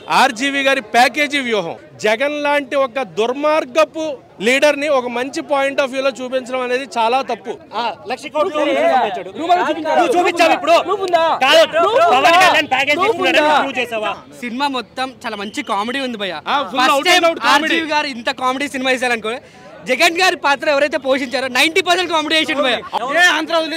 RGV గారి package వ్యూహం జగన్ లాంటి ఒక దుర్మార్గపు లీడర్ ని ఒక మంచి పాయింట్ ఆఫ్ వ్యూలో చూపించడం అనేది చాలా తప్పు లక్ష కోట్లు నువ్వు చూపించావు ఇప్పుడు కాదు పవన్ కళ్యాణ్ ప్యాకేజ్ తీసుకున్నాడని నువ్వు ప్రూవ్ చేసావా సినిమా మొత్తం చాలా మంచి కామెడీ ఉంది భయ్య ఆ, full out and out comedy. RGV గారు ఇంత కామెడీ సినిమా వేసారనుకో జగన్ గారి పాత్ర ఎవరైతే పోషించారో నైన్టీ పర్సెంట్ కామెడీ వేసిండు భయ్య ఏ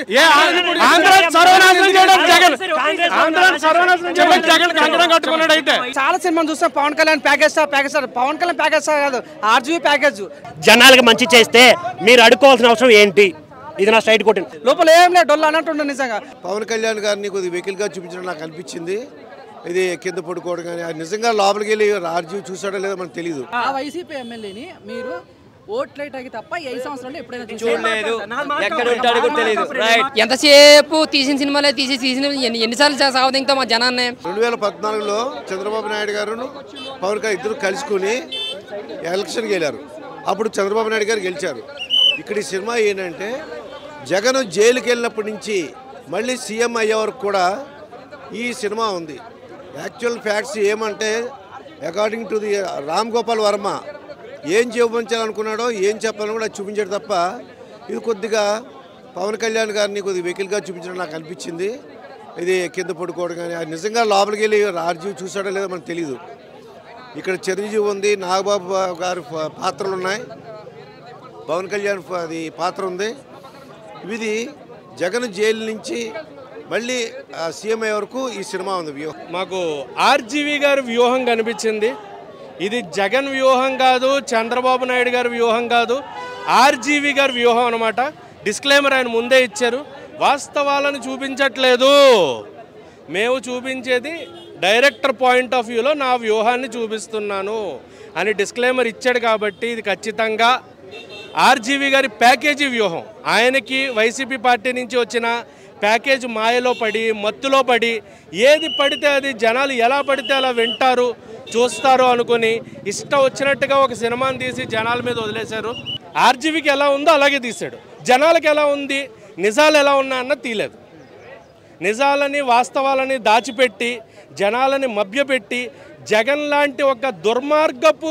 ఆంధ్ర సర్వనాశనం చేయడం జగన్ ఆంధ్ర సర్వనాశనం చేయడం జగన్ కంకణం కట్టుకున్నాడు అయితే చాలా సినిమాలు చూస్తాం Pawan Kalyan package star package star Pawan Kalyan package star కాదు ఆర్జీవీ ప్యాకేజ్ జనాలకు మంచి చేస్తే మీరు అడుక్కోవాల్సిన అవసరం ఏంటి ఇది నా స్ట్రైట్ కొట్టింది లోపల ఏం లేదు డొల్లు అన్నట్టు నిజంగా పవన్ కళ్యాణ్ గారిని కొద్దిగా వెహికల్గా చూపించడం నాకు అనిపించింది ఇది కింద పడుకోవడం కానీ అది నిజంగా లోపలికి వెళ్ళి రాజీవ్ చూసాడో లేదో మనకు తెలియదు ఆ వైసీపీ ఎమ్మెల్యేని మీరు ఓట్లేటాకి తప్ప ఈ ఐదు సంవత్సరాలు ఎప్పుడైనా చూడలేదు ఎక్కడ ఉంటాడో కూడా తెలియదు రైట్ ఎంతసేపు తీసిన సినిమాలే తీసి తీసిన ఎన్ని ఎన్నిసార్లు సాగుతాం మా జనాన్ని రెండు వేల పద్నాలుగులో చంద్రబాబు నాయుడు గారు పవన్ కళ్యాణ్ ఇద్దరు కలుసుకుని ఎలక్షన్కి వెళ్ళారు అప్పుడు చంద్రబాబు నాయుడు గారు గెలిచారు ఇక్కడ ఈ సినిమా ఏంటంటే జగన్ జైలుకి వెళ్ళినప్పటి నుంచి మళ్ళీ సీఎం అయ్యే వరకు కూడా ఈ సినిమా ఉంది యాక్చువల్ ఫ్యాక్ట్స్ ఏమంటే according to the Ram Gopal Varma ఏం చూపించాలనుకున్నాడో ఏం చెప్పాలని కూడా చూపించాడు తప్ప ఇది కొద్దిగా పవన్ కళ్యాణ్ గారిని కొద్దిగా వెహికల్గా చూపించడం నాకు అనిపించింది ఇది కింద పడుకోవడం కానీ అది నిజంగా లోపలికి వెళ్ళి రాజీవ్ చూసాడో లేదో మనకు తెలియదు ఇక్కడ చిరంజీవి ఉంది నాగబాబు గారి పా- పాత్రలు ఉన్నాయి పవన్ కళ్యాణ్ ప- అది పాత్ర ఉంది ఇది జగన్ జైలు నుంచి మళ్ళీ ఆ, సీఎం అయ్యే వరకు ఈ సినిమా ఉంది వ్యూహం మాకు ఆర్జీవి గారి వ్యూహం కనిపించింది ఇది జగన్ వ్యూహం కాదు చంద్రబాబు నాయుడు గారి వ్యూహం కాదు ఆర్జీవి గారి వ్యూహం అనమాట డిస్క్లైమర్ ఆయన ముందే ఇచ్చారు వాస్తవాలను చూపించట్లేదు మేము చూపించేది డైరెక్టర్ పాయింట్ ఆఫ్ వ్యూలో నా వ్యూహాన్ని చూపిస్తున్నాను అని డిస్క్లైమర్ ఇచ్చాడు కాబట్టి ఇది ఖచ్చితంగా ఆర్జీవి గారి ప్యాకేజీ వ్యూహం ఆయనకి వైసీపీ పార్టీ నుంచి వచ్చిన ప్యాకేజ్ మాయలో పడి మత్తులో పడి ఏది పడితే అది జనాలు ఎలా పడితే అలా వింటారు చూస్తారు అనుకుని ఇష్టం వచ్చినట్టుగా ఒక సినిమాని తీసి జనాల మీద వదిలేశారు ఆర్జీవికి ఎలా ఉందో అలాగే తీశాడు జనాలకు ఎలా ఉంది నిజాలు ఎలా ఉన్నాయన్న తీలేదు నిజాలని వాస్తవాలని దాచిపెట్టి జనాలని మభ్యపెట్టి జగన్ లాంటి ఒక దుర్మార్గపు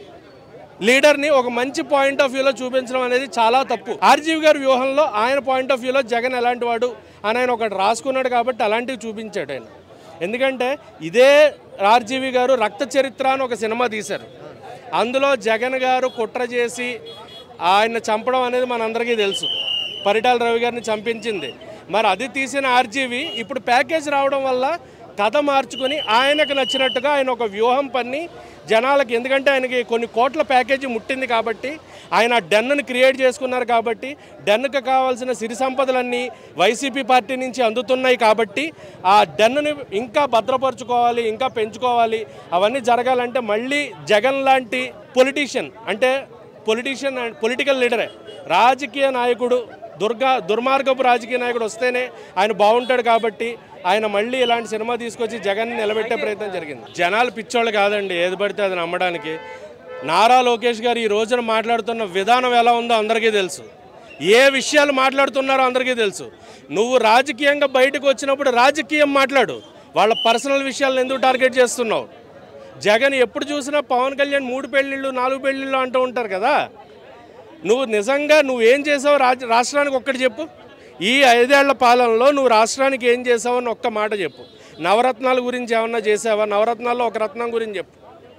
లీడర్ని ఒక మంచి పాయింట్ ఆఫ్ వ్యూలో చూపించడం అనేది చాలా తప్పు ఆర్జీవి గారి వ్యూహంలో ఆయన పాయింట్ ఆఫ్ వ్యూలో జగన్ ఎలాంటి వాడు అని ఆయన ఒకటి రాసుకున్నాడు కాబట్టి అలాంటివి చూపించాడు ఆయన ఎందుకంటే ఇదే ఆర్జీవి గారు రక్త చరిత్ర అని ఒక సినిమా తీశారు అందులో జగన్ గారు కుట్ర చేసి ఆయన చంపడం అనేది మనందరికీ తెలుసు పరిటాల రవి గారిని చంపించింది మరి అది తీసిన ఆర్జీవి ఇప్పుడు ప్యాకేజ్ రావడం వల్ల కథ మార్చుకొని ఆయనకు నచ్చినట్టుగా ఆయన ఒక వ్యూహం పన్ని జనాలకి ఎందుకంటే ఆయనకి కొన్ని కోట్ల ప్యాకేజీ ముట్టింది కాబట్టి ఆయన ఆ డెన్నుని క్రియేట్ చేసుకున్నారు కాబట్టి డెన్నుకు కావాల్సిన సిరి సంపదలన్నీ వైసీపీ పార్టీ నుంచి అందుతున్నాయి కాబట్టి ఆ డెన్నుని ఇంకా భద్రపరచుకోవాలి ఇంకా పెంచుకోవాలి అవన్నీ జరగాలంటే మళ్ళీ జగన్ లాంటి పొలిటీషియన్ అంటే పొలిటీషియన్ అండ్ పొలిటికల్ లీడరే రాజకీయ నాయకుడు దుర్గా దుర్మార్గపు రాజకీయ నాయకుడు వస్తేనే ఆయన బాగుంటాడు కాబట్టి ఆయన మళ్ళీ ఇలాంటి సినిమా తీసుకొచ్చి జగన్ నిలబెట్టే ప్రయత్నం జరిగింది జనాలు పిచ్చోళ్ళు కాదండి ఏది పడితే అది నమ్మడానికి నారా లోకేష్ గారు ఈ రోజున మాట్లాడుతున్న విధానం ఎలా ఉందో అందరికీ తెలుసు ఏ విషయాలు మాట్లాడుతున్నారో అందరికీ తెలుసు నువ్వు రాజకీయంగా బయటకు వచ్చినప్పుడు రాజకీయం మాట్లాడు వాళ్ళ పర్సనల్ విషయాలను ఎందుకు టార్గెట్ చేస్తున్నావు జగన్ ఎప్పుడు చూసినా పవన్ కళ్యాణ్ మూడు పెళ్ళిళ్ళు నాలుగు పెళ్ళిళ్ళు అంటూ ఉంటారు కదా నువ్వు నిజంగా నువ్వు ఏం చేసావు రాజ రాష్ట్రానికి ఒక్కటి చెప్పు ఈ ఐదేళ్ల పాలనలో నువ్వు రాష్ట్రానికి ఏం చేసావు అని ఒక్క మాట చెప్పు నవరత్నాల గురించి ఏమన్నా చేసావా నవరత్నాల్లో ఒక రత్నం గురించి చెప్పు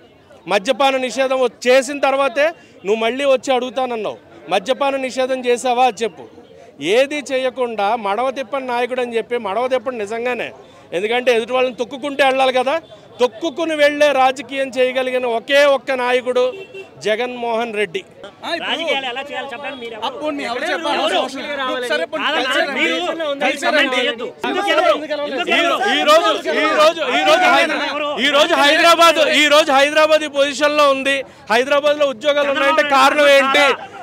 మద్యపాన నిషేధం వ- చేసిన తర్వాతే నువ్వు మళ్ళీ వచ్చి అడుగుతానన్నావు మద్యపాన నిషేధం చేసావా అది చెప్పు ఏది చేయకుండా మడవ తిప్పని నాయకుడు అని చెప్పి మడవ తిప్పని నిజంగానే ఎందుకంటే ఎదుటి వాళ్ళని తొక్కుకుంటే వెళ్ళాలి కదా తొక్కుకుని వెళ్ళే రాజకీయం చేయగలిగిన ఒకే ఒక్క నాయకుడు జగన్మోహన్ రెడ్డి రాజకీయాలు ఎలా చేయాలి చెప్పండి మీరు ఎవరు? పోనీ ఎవరు ఎవరు? చెప్పాలి? ఎవరు? సరే పోనీ కాదన్నా, కలిసారా? మీరు మీరు comment చేయొద్దు. ఎందుకు ఎవరు? ఎందుకు ఈ ఎవరు? రో- ఈ రోజు ఈ రోజు ఈ రోజు హై- ఈ రోజు హైదరాబాద్ ఈ రోజు హైదరాబాద్ ఈ పొజిషన్ లో ఉంది హైదరాబాద్ లో ఉద్యోగాలు ఉన్నాయంటే కారణం ఏంటి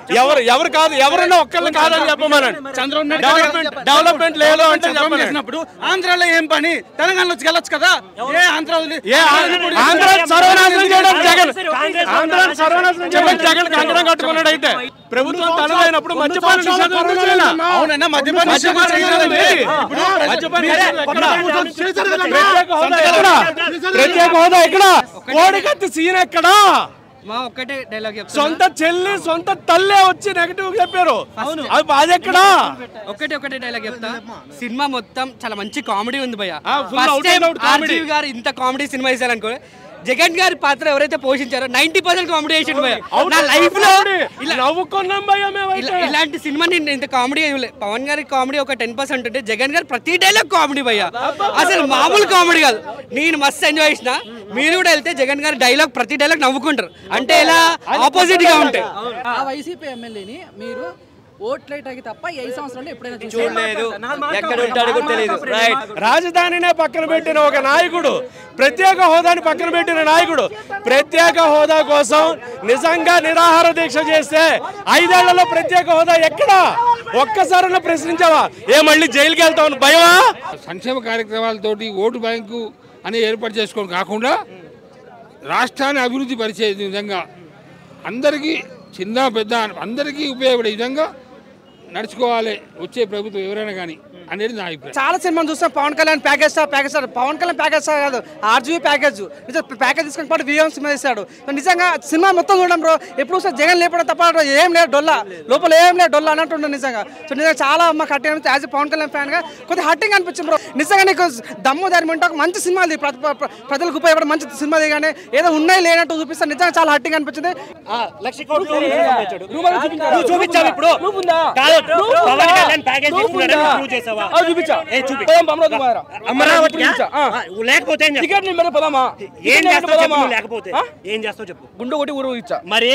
ఎవరు ఎవరు కాదు ఎవరున్నా ఒక్కళ్ళు కాదని చెప్పమనండి డెవలప్మెంట్ డెవలప్మెంట్ లేదు అంటే చెప్పమనండి చేసినప్పుడు ఆంధ్రాలో ఏం పని తెలంగాణలో వచ్చి వెళ్ళొచ్చు కదా ఏ ఆంధ్ర వదిలి- ఏ ఆ- ఆంధ్ర సర్వనాశనం చేయడం జగన్ ఆంధ్ర సర్వనాశనం చేయడం జగన్ కంకణం కట్టుకున్నాడు అయితే ప్రభుత్వం తనదైనప్పుడు మద్యపాన నిషేధం ఎందుకు చేయాలి? అవునన్నా మద్యపాన మద్యపాన నిషేధం ఏంటి? మద్యపాన నిషేధం ఎక్కడ? ప్రత్యేక హోదా ఎక్కడ? ప్రత్యేక హోదా ఎక్కడ కోడికత్తి సీన్ ఎక్కడా మా ఒక్కటే డైలాగ్ చెప్తా సొంత చెల్లి సొంత తల్లే వచ్చి నెగటివ్ చెప్పారు అది అది ఎక్కడా ఒక్కటే ఒకటే డైలాగ్ చెప్తా సినిమా మొత్తం చాలా మంచి కామెడీ ఉంది భయ్య ఆ, full out and out comedy. RGV గారు ఇంత కామెడీ సినిమా చేశారనుకో జగన్ గారి పాత్ర ఎవరైతే పోషించారో నైన్టీ పర్సెంట్ కామెడీ చేసిండు భయ్య నా లైఫ్ లో ఇలా నవ్వుకున్నాం భయ్య మేమైతే. ఇలా- ఇలాంటి సినిమా నేను ఇంత కామెడీ పవన్ గారి కామెడీ ఒక టెన్ పర్సెంట్ ఉంటే జగన్ గారి ప్రతి డైలాగ్ కామెడీ భయ్య అసలు మామూలు కామెడీ కాదు నేను మస్తు ఎంజాయ్ చేసిన మీరు కూడా వెళ్తే జగన్ గారి డైలాగ్ ప్రతి డైలాగ్ నవ్వుకుంటారు అంటే ఇలా ఆపోజిట్ గా ఉంటాయి ఆ వైసీపీ ఎమ్మెల్యేని మీరు ఓట్లేటాకి తప్ప ఈ ఐదు సంవత్సరాలు ఎప్పుడైనా చూడలేదు ఎక్కడ ఉంటాడో కూడా తెలియదు రైట్ రాజధానినే పక్కన పెట్టిన ఒక నాయకుడు ప్రత్యేక హోదాని పక్కన పెట్టిన నాయకుడు ప్రత్యేక హోదా కోసం నిజంగా నిరాహార దీక్ష చేస్తే ఐదేళ్లలో ప్రత్యేక హోదా ఎక్కడా ఒక్కసారైనా ప్రశ్నించావా ఏ మళ్ళీ జైలుకి వెళ్తావు భయమా సంక్షేమ కార్యక్రమాలతోటి ఓటు బ్యాంకు అని ఏర్పాటు చేసుకోవడం కాకుండా రాష్ట్రాన్ని అభివృద్ధి పరిచే విధంగా అందరికీ చిన్న పెద్ద అందరికీ ఉపయోగపడే విధంగా నడుచుకోవాలి వచ్చే ప్రభుత్వం ఎవరైనా కానీ అనేది నా అభిప్రాయం చాలా సినిమాలు చూస్తాం Pawan Kalyan package star package star Pawan Kalyan package star కాదు ఆర్జీవీ ప్యాకేజ్ నిజం ప్యాకేజ్ తీసుకుని పాటు విఎం సినిమా తీశాడు సో నిజంగా సినిమా మొత్తం చూడడం బ్రో ఎప్పుడు సార్ జగన్ లేపడం తప్ప ఏం లేదు డొల్లా లోపల ఏం లేదు డొల్లా అన్నట్టు నిజంగా సో నిజంగా చాలా మాకు హట్టింగ్ అనిపించింది యాజ్ పవన్ కళ్యాణ్ ఫ్యాన్ గా కొద్దిగా హట్టింగ్ అనిపించింది బ్రో నిజంగా నీకు దమ్ము ధర్మం ఉంటే ఒక మంచి సినిమా అది ప్ర- ప్ర- ప్రజలకు ఉపయోగపడే మంచి సినిమా కానీ ఏదో ఉన్నాయి లేనట్టు చూపిస్తే నిజంగా చాలా హట్టింగ్ అనిపించింది లక్ష కోట్లు నువ్వు చూపించావు ఇప్పుడు కాదు పవన్ కళ్యాణ్ ప్యాకేజ్ తీసుకున్నాడని నువ్వు ప్రూవ్ చేసావా ఏ చూపి అమరావతి లేకపోతే ఏం చేస్తావు? ఏం చేస్తావు చెప్పు నువ్వు లేకపోతే ఏం చేస్తావు చెప్పు గుండు కొట్టి ఊరు ఇచ్చా మరి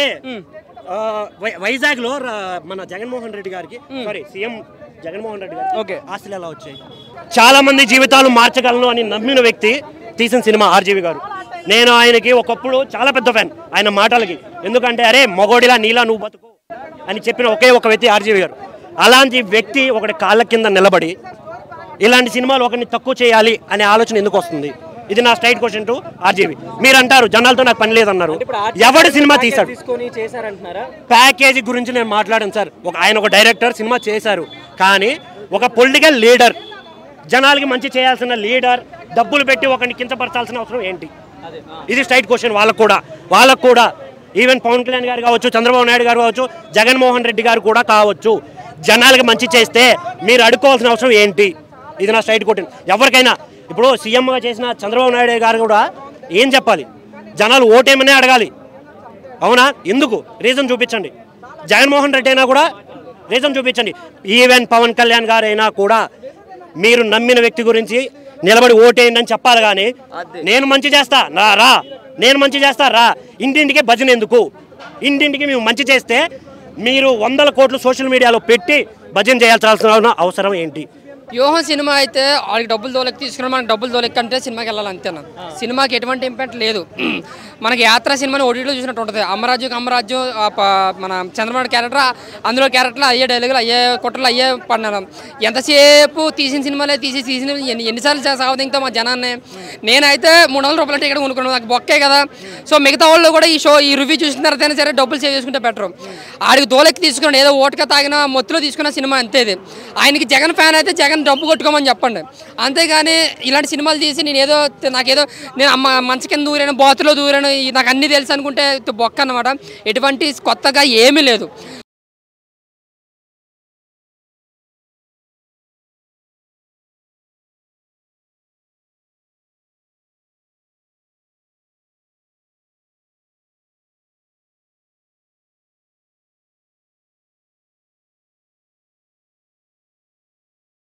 వైజాగ్ లో మన జగన్మోహన్ రెడ్డి గారికి సారీ సీఎం జగన్మోహన్ రెడ్డి గారికి ఓకే. ఆస్తులు ఎలా వచ్చాయి చాలా మంది జీవితాలు మార్చగలను అని నమ్మిన వ్యక్తి తీసిన సినిమా ఆర్జీవి గారు నేను ఆయనకి ఒకప్పుడు చాలా పెద్ద ఫ్యాన్ ఆయన మాటలకి ఎందుకంటే అరే మొగోడిలా నీలా నువ్వు బతుకు అని చెప్పిన ఒకే ఒక వ్యక్తి ఆర్జీవి గారు అలాంటి వ్యక్తి ఒకటి కాళ్ళ కింద నిలబడి ఇలాంటి సినిమాలు ఒకరిని తక్కువ చేయాలి అనే ఆలోచన ఎందుకు వస్తుంది ఇది నా స్ట్రైట్ క్వశ్చన్ టు ఆర్జీవి మీరు అంటారు జనాలతో నాకు పని లేదన్నారు ఎవడు సినిమా తీశాడు తీసుకొని చేశారంటున్నారా ప్యాకేజీ గురించి నేను మాట్లాడాను సార్ ఒక ఆయన ఒక డైరెక్టర్ సినిమా చేశారు కానీ ఒక పొలిటికల్ లీడర్ జనాలకి మంచి చేయాల్సిన లీడర్ డబ్బులు పెట్టి ఒకరిని కించపరచాల్సిన అవసరం ఏంటి ఇది స్ట్రైట్ క్వశ్చన్ వాళ్ళకు కూడా వాళ్ళకు కూడా ఈవెన్ పవన్ కళ్యాణ్ గారు కావచ్చు చంద్రబాబు నాయుడు గారు కావచ్చు జగన్మోహన్ రెడ్డి గారు కూడా కావచ్చు జనాలకి మంచి చేస్తే మీరు అడుకోవాల్సిన అవసరం ఏంటి ఇది నా స్ట్రైట్ క్వశ్చన్ ఎవరికైనా ఇప్పుడు సీఎంగా చేసిన చంద్రబాబు నాయుడు గారు కూడా ఏం చెప్పాలి జనాలు ఓటేమనే అడగాలి అవునా ఎందుకు రీజన్ చూపించండి జగన్మోహన్ రెడ్డి అయినా కూడా రీజన్ చూపించండి ఈవెన్ పవన్ కళ్యాణ్ గారైనా కూడా మీరు నమ్మిన వ్యక్తి గురించి నిలబడి ఓటేయండి అని చెప్పాలి కానీ నేను మంచి చేస్తా నా రా నేను మంచి చేస్తా రా ఇంటింటికి భజన ఎందుకు ఇంటింటికి మేము మంచి చేస్తే మీరు వందల కోట్లు సోషల్ మీడియాలో పెట్టి భజన చేయాల్సిన అవసరం ఏంటి వ్యూహం సినిమా అయితే వాళ్ళకి డబ్బులు దోలెక్కి తీసుకుని మనకి డబ్బులు దోలెక్కి అంటే సినిమాకి వెళ్ళాలి అంతేనా సినిమాకి ఎటువంటి ఇంపాక్ట్ లేదు మనకి యాత్ర సినిమాని ఓటీటీలో చూసినట్టు ఉంటుంది అమరాజ్యం అమరాజ్యం ఆ ప- మన చంద్రబాబు క్యారెక్టర్ అందులో క్యారెక్టర్లు అయ్యే డైలాగులు అయ్యే కుట్రలు అయ్యే పడినాను ఎంతసేపు తీసిన సినిమాలే తీసి తీసిన ఎన్ని ఎన్నిసార్లు సాగుతుందో మా జనాన్ని నేనైతే మూడు వందల రూపాయల టికెట్ కొనుక్కున్నాను నాకు బొక్కే కదా సో మిగతా వాళ్ళు కూడా ఈ షో ఈ రివ్యూ చూసిన తర్వాత అయినా సరే డబ్బులు సేవ్ చేసుకుంటే బెటర్ ఆడికి దోలెక్కి తీసుకున్నాడు ఏదో ఓటుగా తాగిన మొత్తులో తీసుకున్న సినిమా అంతే ఇది ఆయనకి జగన్ ఫ్యాన్ అయితే జగన్ డబ్బు కొట్టుకోమని చెప్పండి అంతేగాని ఇలాంటి సినిమాలు తీసి నేను ఏదో నాకేదో నేను అమ్మ మంచి కింద దూరాను బాతులో దూరాను ఈ నాకు అన్నీ తెలుసు అనుకుంటే బొక్క అన్నమాట ఎటువంటి కొత్తగా ఏమీ లేదు